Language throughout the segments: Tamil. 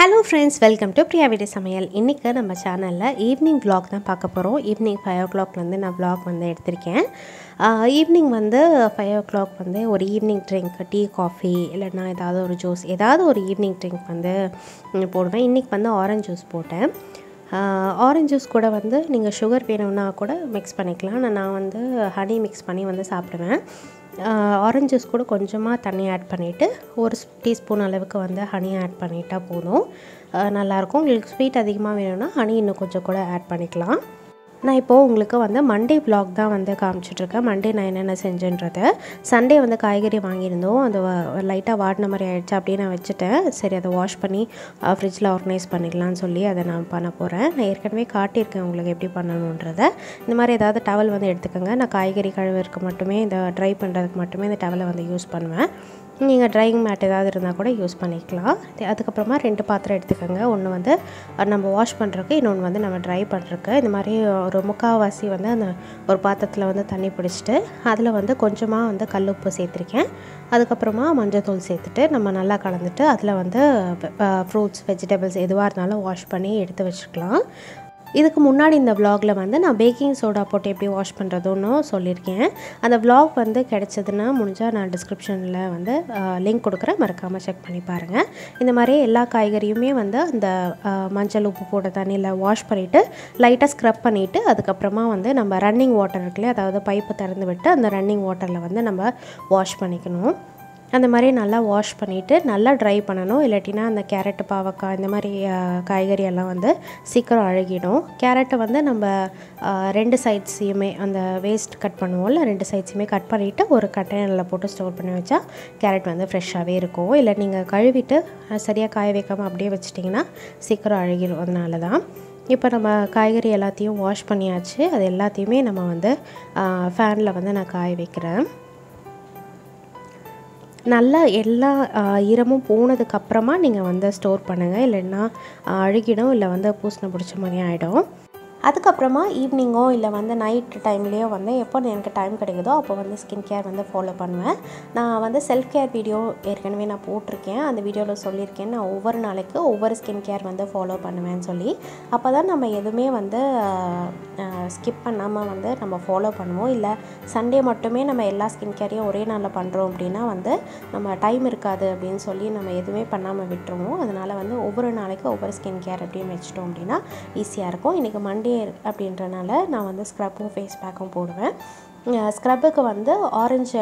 hello friends welcome to Priya வீடு சமையல் இன்றைக்கி நம்ம சேனலில் ஈவினிங் vlog தான் பார்க்க போகிறோம் ஈவினிங் ஃபைவ் ஓ கிளாக்லேருந்து நான் vlog வந்து எடுத்திருக்கேன் ஈவினிங் வந்து ஃபைவ் ஓ கிளாக் வந்து ஒரு ஈவினிங் ட்ரிங்க் டீ காஃபி இல்லைன்னா ஏதாவது ஒரு ஜூஸ் ஏதாவது ஒரு ஈவினிங் ட்ரிங்க் வந்து ம், போடுவேன் இன்றைக்கி வந்து ஆரஞ்ச் ஜூஸ் போட்டேன் ஆரஞ்ச் ஜூஸ் கூட வந்து நீங்கள் சுகர் வேணும்னா கூட மிக்ஸ் பண்ணிக்கலாம் ஆனா நான் வந்து ஹனி மிக்ஸ் பண்ணி வந்து சாப்பிடுவேன் ஆரஞ்ச் ஜூஸ் கூட கொஞ்சமாக தண்ணி ஆட் பண்ணிவிட்டு ஒரு டீஸ்பூன் அளவுக்கு வந்து ஹனி ஆட் பண்ணிட்டா போதும் அஹ் நல்லாயிருக்கும் உங்களுக்கு ஸ்வீட் அதிகமாக வேணும்னா ஹனி இன்னும் கொஞ்சம் கூட ஆட் பண்ணிக்கலாம் நான் இப்போது உங்களுக்கு வந்து மண்டே vlog தான் வந்து காமிச்சிட்ருக்கேன் மண்டே நான் என்னென்ன செஞ்சேன்றது சண்டே வந்து காய்கறி வாங்கியிருந்தோம் அது லைட்டாக வாடின மாதிரி ஆயிடுச்சு அப்படியே நான் வச்சுட்டேன் சரி அதை வாஷ் பண்ணி ஃப்ரிட்ஜில் ஆர்கனைஸ் பண்ணிக்கலாம்னு சொல்லி அதை நான் பண்ண போகிறேன் நான் ஏற்கனவே காட்டியிருக்கேன் உங்களுக்கு எப்படி பண்ணணுன்றதை இந்த மாதிரி ஏதாவது டவல் வந்து எடுத்துக்கோங்க நான் காய்கறி கழுவுறதுக்கு மட்டுமே இந்த ட்ரை பண்ணுறதுக்கு மட்டுமே இந்த டவலை வந்து யூஸ் பண்ணுவேன் நீங்கள் ட்ரையிங் மேட் ஏதாவது இருந்தால் கூட யூஸ் பண்ணிக்கலாம் இது- அதுக்கப்புறமா ரெண்டு பாத்திரம் எடுத்துக்கோங்க ஒன்று வந்து அஹ், நம்ம வாஷ் பண்ணுறதுக்கு இன்னொன்று வந்து நம்ம ட்ரை பண்ணுறதுக்கு இந்த மாதிரி ஒரு முக்கால்வாசி வந்து அந்த ஒரு பாத்திரத்தில் வந்து தண்ணி பிடிச்சிட்டு அதில் வந்து கொஞ்சமாக வந்து கல்லுப்பு சேர்த்துருக்கேன் அதுக்கப்புறமா மஞ்சள்தூள் சேர்த்துட்டு நம்ம நல்லா கலந்துட்டு அதில் வந்து ஃப்ரூட்ஸ் வெஜிடபிள்ஸ் எதுவாக இருந்தாலும் வாஷ் பண்ணி எடுத்து வச்சுக்கலாம் இதுக்கு முன்னாடி இந்த vlogல வந்து நான் பேக்கிங் சோடா போட்டு எப்படி வாஷ் பண்ணுறதுன்னு சொல்லியிருக்கேன் அந்த vlog வந்து கிடைச்சதுன்னா முடிஞ்சால் நான் டிஸ்கிரிப்ஷனில் வந்து லிங்க் கொடுக்குறேன் மறக்காமல் செக் பண்ணி பாருங்கள் இந்த மாதிரி எல்லா காய்கறியுமே வந்து அந்த அஹ், மஞ்சள் உப்பு போட்ட தண்ணியில் வாஷ் பண்ணிவிட்டு லைட்டாக ஸ்க்ரப் பண்ணிவிட்டு அதுக்கப்புறமா வந்து நம்ம ரன்னிங் வாட்டர் இருக்குல்லையே அதாவது பைப்பு திறந்து விட்டு அந்த ரன்னிங் வாட்டரில் வந்து நம்ம வாஷ் பண்ணிக்கணும் அந்த மாதிரி நல்லா வாஷ் பண்ணிவிட்டு நல்லா ட்ரை பண்ணணும் இல்லாட்டினா அந்த கேரட்டு பாவக்காய் இந்த மாதிரி அஹ், காய்கறி எல்லாம் வந்து சீக்கிரம் அழுகிடும் கேரட்டை வந்து நம்ம அஹ், ரெண்டு சைட்ஸையுமே அந்த வேஸ்ட் கட் பண்ணுவோம்ல ரெண்டு சைட்ஸையுமே கட் பண்ணிவிட்டு ஒரு கண்டெய்னரில் போட்டு ஸ்டோர் பண்ணி வச்சா கேரட் வந்து ஃப்ரெஷ்ஷாகவே இருக்கும் இல்லை நீங்கள் கழுவிட்டு அஹ், சரியாக காய வைக்காமல் அப்படியே வச்சிட்டிங்கன்னா சீக்கிரம் அழுகிடும் அதனால தான் இப்போ நம்ம காய்கறி எல்லாத்தையும் வாஷ் பண்ணியாச்சு அது எல்லாத்தையுமே நம்ம வந்து ஃபேனில் வந்து நான் காய வைக்கிறேன் நல்லா எல்லா ஆஹ், ஈரமும் போனதுக்கு அப்புறமா நீங்கள் வந்து ஸ்டோர் பண்ணுங்கள் இல்லைன்னா ஆஹ், அழுகிடும் இல்லை வந்து பூசணை பிடிச்ச மாதிரி ஆகிடும் அதுக்கப்புறமா ஈவினிங்கோ இல்லை வந்து நைட் டைம்லேயோ வந்து எப்போ எனக்கு டைம் கிடைக்குதோ அப்போ வந்து ஸ்கின் கேர் வந்து ஃபாலோ பண்ணுவேன் நான் வந்து செல்ஃப் கேர் வீடியோ ஏற்கனவே நான் போட்டிருக்கேன் அந்த வீடியோவில் சொல்லியிருக்கேன் நான் ஒவ்வொரு நாளைக்கு ஒவ்வொரு ஸ்கின் கேர் வந்து ஃபாலோ பண்ணுவேன்னு சொல்லி அப்போ தான் நம்ம எதுவுமே வந்து ஸ்கிப் பண்ணாமல் வந்து நம்ம ஃபாலோ பண்ணுவோம் இல்லை சண்டே மட்டுமே நம்ம எல்லா ஸ்கின் கேரையும் ஒரே நாளில் பண்ணுறோம் அப்படின்னா வந்து நம்ம டைம் இருக்காது அப்படின்னு சொல்லி நம்ம எதுவுமே பண்ணாமல் விட்டுருவோம் அதனால் வந்து ஒவ்வொரு நாளைக்கு ஒவ்வொரு ஸ்கின் கேர் அப்படின்னு வச்சிட்டோம் அப்படின்னா ஈஸியாக இருக்கும் இன்றைக்கி மண்டே அப்படின்றனால நான் வந்து ஸ்க்ரப்பும் ஃபேஸ் பேக்கும் போடுவேன் ஸ்க்ரப்புக்கு வந்து ஆரஞ்சு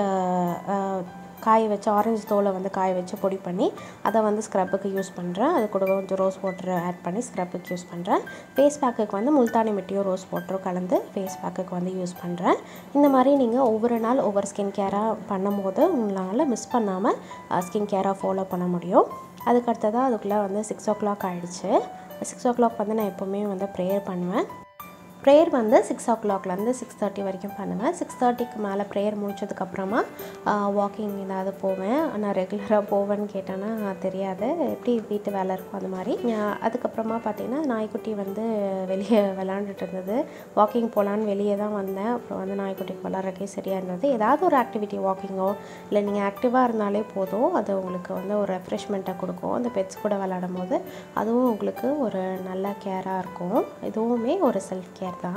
காய வச்சு ஆரஞ்சு தோலை வந்து காய வச்சு பொடி பண்ணி அதை வந்து ஸ்க்ரப்புக்கு யூஸ் பண்ணுறேன் அது கூட கொஞ்சம் ரோஸ் வாட்டர் ஆட் பண்ணி ஸ்க்ரப்புக்கு யூஸ் பண்ணுறேன் ஃபேஸ் பேக்குக்கு வந்து முல்தானி மிட்டியும் ரோஸ் வாட்டரும் கலந்து ஃபேஸ் பேக்குக்கு வந்து யூஸ் பண்ணுறேன் இந்த மாதிரி நீங்கள் ஒவ்வொரு நாள் ஒவ்வொரு ஸ்கின் கேராக பண்ணும்போது உங்களால் மிஸ் பண்ணாமல் ஸ்கின் கேராக ஃபாலோ பண்ண முடியும் அதுக்கு அடுத்ததாக அதுக்குள்ளே வந்து சிக்ஸ் ஓ கிளாக் ஆகிடுச்சு சிக்ஸ் ஓ கிளாக் வந்து நான் எப்போவுமே வந்து ப்ரேயர் பண்ணுவேன் ப்ரேயர் வந்து சிக்ஸ் ஓ கிளாக்லேருந்து சிக்ஸ் தேர்ட்டி வரைக்கும் பண்ணுவேன் சிக்ஸ் தேர்ட்டிக்கு மேலே ப்ரேயர் முடிச்சதுக்கப்புறமா வாக்கிங் ஏதாவது போவேன் நான் ரெகுலராக போவேன்னு கேட்டேன்னா தெரியாது எப்படி வீட்டு வேலை இருக்கும் அந்த மாதிரி ஆஹ் அதுக்கப்புறமா பார்த்தீங்கன்னா நாய்க்குட்டி வந்து வெளியே விளாண்டுட்டு இருந்தது வாக்கிங் போகலான்னு வெளியே தான் வந்தேன் அப்புறம் வந்து நாய்க்குட்டிக்கு விளாட்றக்கே சரியாக இருந்தது ஏதாவது ஒரு ஆக்டிவிட்டி வாக்கிங்கோ இல்லை நீங்கள் ஆக்டிவாக இருந்தாலே போதும் அது உங்களுக்கு வந்து ஒரு ரெஃப்ரெஷ்மெண்ட்டை கொடுக்கும் அந்த பெட்ஸ் கூட விளாடும் போது அதுவும் உங்களுக்கு ஒரு நல்ல கேராக இருக்கும் இதுவுமே ஒரு செல்ஃப் கேர் தான்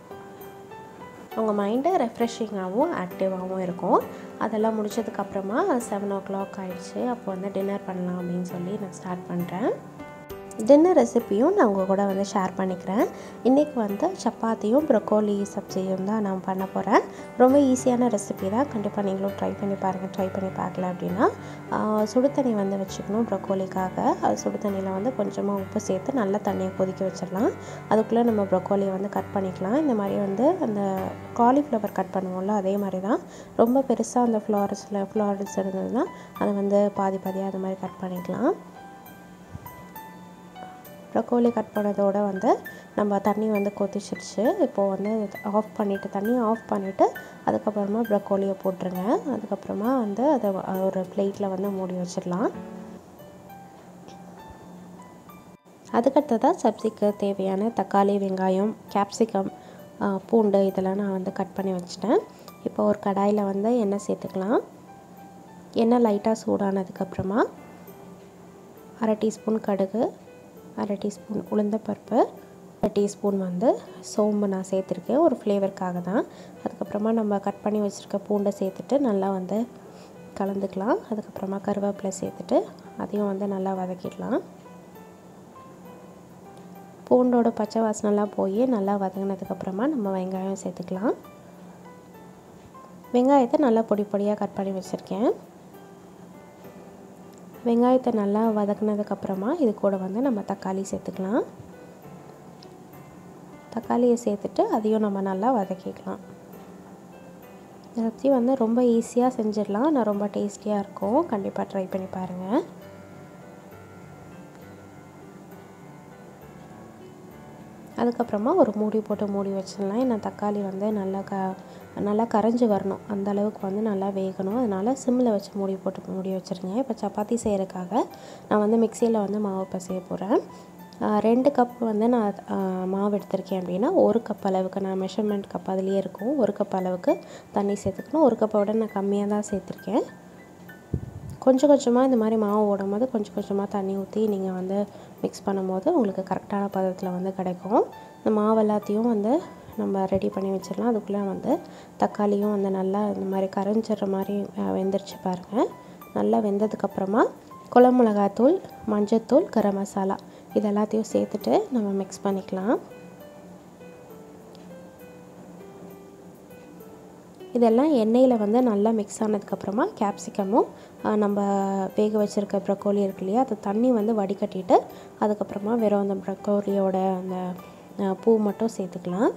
உங்கள் மைண்டு ரெஃப்ரெஷிங்காகவும் ஆக்டிவாகவும் இருக்கும் அதெல்லாம் முடிச்சதுக்கப்புறமா செவன் ஓ கிளாக் ஆயிடுச்சு அப்போ வந்து டின்னர் பண்ணலாம் அப்படின்னு சொல்லி நான் ஸ்டார்ட் பண்ணுறேன் டின்னர் ரெசிப்பியும் நான் உங்கள் கூட வந்து ஷேர் பண்ணிக்கிறேன் இன்றைக்கி வந்து சப்பாத்தியும் ப்ரொக்கோலி சப்ஜியும் தான் நான் பண்ண போகிறேன் ரொம்ப ஈஸியான ரெசிபி தான் கண்டிப்பாக நீங்களும் ட்ரை பண்ணி பாருங்கள் ட்ரை பண்ணி பார்க்கல அப்படின்னா ஆஹ், சுடு தண்ணி வந்து வச்சுக்கணும் ப்ரொக்கோலிக்காக அது சுடு தண்ணியில் வந்து கொஞ்சமாக உப்பு சேர்த்து நல்லா தண்ணியை கொதிக்க வச்சிடலாம் அதுக்குள்ளே நம்ம ப்ரொக்கோலியை வந்து கட் பண்ணிக்கலாம் இந்த மாதிரி வந்து அந்த காலிஃப்ளவர் கட் பண்ணுவோம்ல அதே மாதிரி தான் ரொம்ப பெருசாக அந்த ஃப்ளாரஸில் ஃப்ளாரல்ஸ் இருந்ததுன்னா அதை வந்து பாதி பாதியாக அது மாதிரி கட் பண்ணிக்கலாம் ப்ரொக்கோலி கட் பண்ணதோட வந்து நம்ம தண்ணி வந்து கொதிச்சிருச்சு இப்போது வந்து ஆஃப் பண்ணிவிட்டு தண்ணி ஆஃப் பண்ணிவிட்டு அதுக்கப்புறமா ப்ரொக்கோலியை போட்டுருங்க அதுக்கப்புறமா வந்து அதை ஒரு பிளேட்டில் வந்து மூடி வச்சிடலாம் அதுக்கடுத்ததாக சப்ஜிக்கு தேவையான தக்காளி வெங்காயம் கேப்சிகம் பூண்டு இதெல்லாம் நான் வந்து கட் பண்ணி வச்சிட்டேன் இப்போ ஒரு கடாயில் வந்து எண்ணெய் சேர்த்துக்கலாம் எண்ணெய் லைட்டாக சூடானதுக்கப்புறமா அரை டீஸ்பூன் கடுகு அரை டீஸ்பூன் உளுந்தப்பருப்பு அரை டீஸ்பூன் வந்து சோம்பு நான் சேர்த்துருக்கேன் ஒரு ஃப்ளேவருக்காக தான் அதுக்கப்புறமா நம்ம கட் பண்ணி வச்சுருக்க பூண்டை சேர்த்துட்டு நல்லா வந்து கலந்துக்கலாம் அதுக்கப்புறமா கருவேப்பிலை சேர்த்துட்டு அதையும் வந்து நல்லா வதக்கிடலாம் பூண்டோட பச்சை வாசனைலாம் போய் நல்லா வதங்கினதுக்கப்புறமா நம்ம வெங்காயம் சேர்த்துக்கலாம் வெங்காயத்தை நல்லா பொடி பொடியாக கட் பண்ணி வச்சுருக்கேன் வெங்காயத்தை நல்லா வதக்குனதுக்கப்புறமா இது கூட வந்து நம்ம தக்காளி சேர்த்துக்கலாம் தக்காளியை சேர்த்துட்டு அதையும் நம்ம நல்லா வதக்கிக்கலாம் எல்லாத்தையும் வந்து ரொம்ப ஈஸியாக செஞ்சிடலாம் நான் ரொம்ப டேஸ்டியாக இருக்கும் கண்டிப்பாக ட்ரை பண்ணி பாருங்கள் அதுக்கப்புறமா ஒரு மூடி போட்டு மூடி வச்சிடலாம் ஏன்னா தக்காளி வந்து நல்லா க நல்லா கரைஞ்சி வரணும் அந்த அளவுக்கு வந்து நல்லா வேகணும் அதனால் சிம்மில் வச்சு மூடி போட்டு மூடி வச்சுருங்க இப்போ சப்பாத்தி செய்கிறதுக்காக நான் வந்து மிக்சியில் வந்து மாவு பசைய போகிறேன் ரெண்டு கப் வந்து நான் மாவு எடுத்திருக்கேன் அப்படின்னா ஒரு கப் அளவுக்கு நான் மெஷர்மெண்ட் கப் அதுலேயே இருக்கும் ஒரு கப் அளவுக்கு தண்ணி சேர்த்துக்கணும் ஒரு கப்பை விட நான் கம்மியாக தான் சேர்த்துருக்கேன் கொஞ்சம் கொஞ்சமாக இந்த மாதிரி மாவு ஓடும் போது கொஞ்சம் கொஞ்சமாக தண்ணி ஊற்றி நீங்கள் வந்து மிக்ஸ் பண்ணும்போது உங்களுக்கு கரெக்டான பதத்தில் வந்து கிடைக்கும் இந்த மாவு எல்லாத்தையும் வந்து நம்ம ரெடி பண்ணி வச்சிடலாம் அதுக்குள்ளே வந்து தக்காளியும் வந்து நல்லா இந்த மாதிரி கரைஞ்சிடுற மாதிரி வெந்துருச்சு பாருங்கள் நல்லா வெந்ததுக்கப்புறமா குழம்பு மிளகாத்தூள் மஞ்சத்தூள் கரம் மசாலா இது எல்லாத்தையும் சேர்த்துட்டு நம்ம மிக்ஸ் பண்ணிக்கலாம் இதெல்லாம் எண்ணெயில் வந்து நல்லா மிக்ஸ் ஆனதுக்கப்புறமா கேப்சிகமும் நம்ம வேக வச்சுருக்க ப்ரக்கோலி இருக்கு இல்லையா அது தண்ணி வந்து வடிகட்டிட்டு அதுக்கப்புறமா வெறும் அந்த ப்ரக்கோலியோட அந்த பூ மட்டும் சேர்த்துக்கலாம்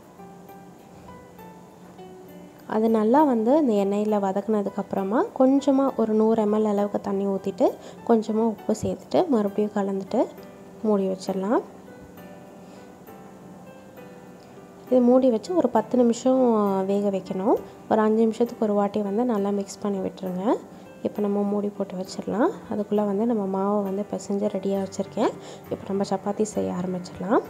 அது நல்லா வந்து இந்த எண்ணெயில் வதக்குனதுக்கப்புறமா கொஞ்சமாக ஒரு நூறு எம்எல் அளவுக்கு தண்ணி ஊற்றிட்டு கொஞ்சமாக உப்பு சேர்த்துட்டு மறுபடியும் கலந்துட்டு மூடி வச்சிடலாம் இது மூடி வச்சு ஒரு பத்து நிமிஷம் வேக வைக்கணும் ஒரு அஞ்சு நிமிஷத்துக்கு ஒரு வாட்டி வந்து நல்லா மிக்ஸ் பண்ணி விட்டுருங்க இப்போ நம்ம மூடி போட்டு வச்சிடலாம் அதுக்குள்ளே வந்து நம்ம மாவை வந்து பிசைஞ்சு ரெடியாக வச்சுருக்கேன் இப்போ நம்ம சப்பாத்தி செய்ய ஆரம்பிச்சிடலாம்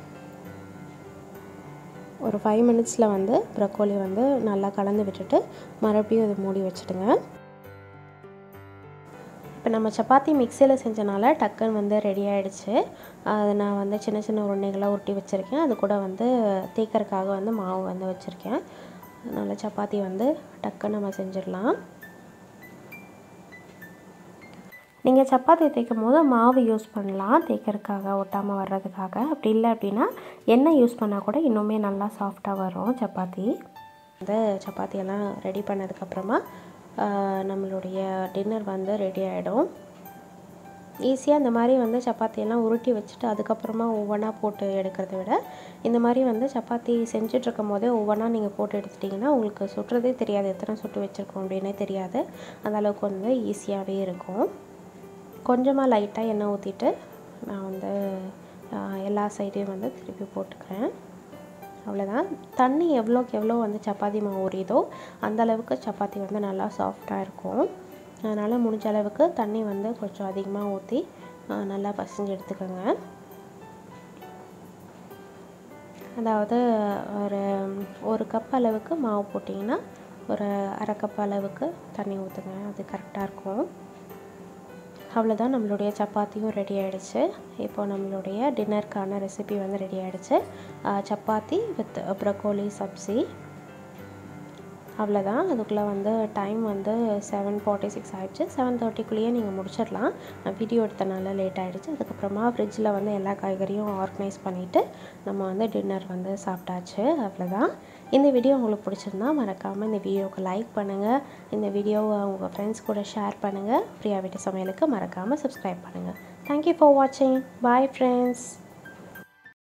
ஒரு ஃபைவ் மினிட்ஸில் வந்து ப்ரக்கோலி வந்து நல்லா கலந்து விட்டுட்டு மறுபடியும் அதை மூடி வச்சுடுங்க இப்போ நம்ம சப்பாத்தி மிக்சியில் செஞ்சனால டக்குன்னு வந்து ரெடி ஆகிடுச்சு அது நான் வந்து சின்ன சின்ன உருண்டைகளாக உருட்டி வச்சுருக்கேன் அது கூட வந்து தேக்கறதுக்காக வந்து மாவு வந்து வச்சுருக்கேன் அதனால் சப்பாத்தி வந்து டக்குன்னு நம்ம செஞ்சிடலாம் நீங்கள் சப்பாத்தி தேய்க்கும் போது மாவு யூஸ் பண்ணலாம் தேய்க்கறதுக்காக ஒட்டாமல் வர்றதுக்காக அப்படி இல்லை அப்படின்னா எண்ணெய் யூஸ் பண்ணால் கூட இன்னுமே நல்லா சாஃப்டாக வரும் சப்பாத்தி வந்து சப்பாத்தியெல்லாம் ரெடி பண்ணதுக்கப்புறமா நம்மளுடைய டின்னர் வந்து ரெடி ஆகிடும் ஈஸியாக இந்த மாதிரி வந்து சப்பாத்தியெல்லாம் உருட்டி வச்சுட்டு அதுக்கப்புறமா ஒவ்வொன்றா போட்டு எடுக்கிறத விட இந்த மாதிரி வந்து சப்பாத்தி செஞ்சிட்ருக்கும் போதே ஒவ்வொன்றா நீங்கள் போட்டு எடுத்துட்டிங்கன்னா உங்களுக்கு சுட்டுறதே தெரியாது எத்தனை சுட்டு வச்சுருக்கோம் அப்படின்னே தெரியாது அந்த அளவுக்கு வந்து ஈஸியாகவே இருக்கும் கொஞ்சமாக லைட்டாக எண்ணெய் ஊற்றிட்டு நான் வந்து எல்லா சைடையும் வந்து திருப்பி போட்டுக்கிறேன் அவ்வளோதான் தண்ணி எவ்வளோக்கு எவ்வளோ வந்து சப்பாத்தி மாவு உரியுதோ அந்த அளவுக்கு சப்பாத்தி வந்து நல்லா சாஃப்டாக இருக்கும் அதனால் முடிஞ்ச அளவுக்கு தண்ணி வந்து கொஞ்சம் அதிகமாக ஊற்றி நல்லா பசஞ்சு எடுத்துக்கோங்க அதாவது ஒரு ஒரு கப் அளவுக்கு மாவு போட்டிங்கன்னா ஒரு அரை கப் அளவுக்கு தண்ணி ஊற்றுங்க அது கரெக்டாக இருக்கும் அவ்வளோதான் நம்மளுடைய சப்பாத்தியும் ரெடி ஆகிடுச்சு இப்போ நம்மளுடைய டின்னருக்கான ரெசிபி வந்து ரெடி ஆகிடுச்சு சப்பாத்தி வித் ப்ரக்கோலி சப்ஸி அவ்வளோதான் அதுக்குள்ளே வந்து டைம் வந்து செவன் ஃபார்ட்டி சிக்ஸ் ஆகிடுச்சு செவன் தேர்ட்டிக்குள்ளேயே நீங்கள் முடிச்சிடலாம் நான் வீடியோ எடுத்தனால லேட் ஆகிடுச்சு அதுக்கப்புறமா ஃப்ரிட்ஜில் வந்து எல்லா காய்கறியும் ஆர்கனைஸ் பண்ணிவிட்டு நம்ம வந்து டின்னர் வந்து சாப்பிட்டாச்சு அவ்வளோதான் இந்த வீடியோ உங்களுக்கு பிடிச்சிருந்தா மறக்காமல் இந்த வீடியோவுக்கு லைக் பண்ணுங்கள் இந்த வீடியோவை உங்கள் ஃப்ரெண்ட்ஸ் கூட ஷேர் பண்ணுங்கள் பிரியா வீட்டு சமையலுக்கு மறக்காமல் சப்ஸ்கிரைப் பண்ணுங்கள் தேங்க்யூ ஃபார் வாட்சிங் பாய் ஃப்ரெண்ட்ஸ்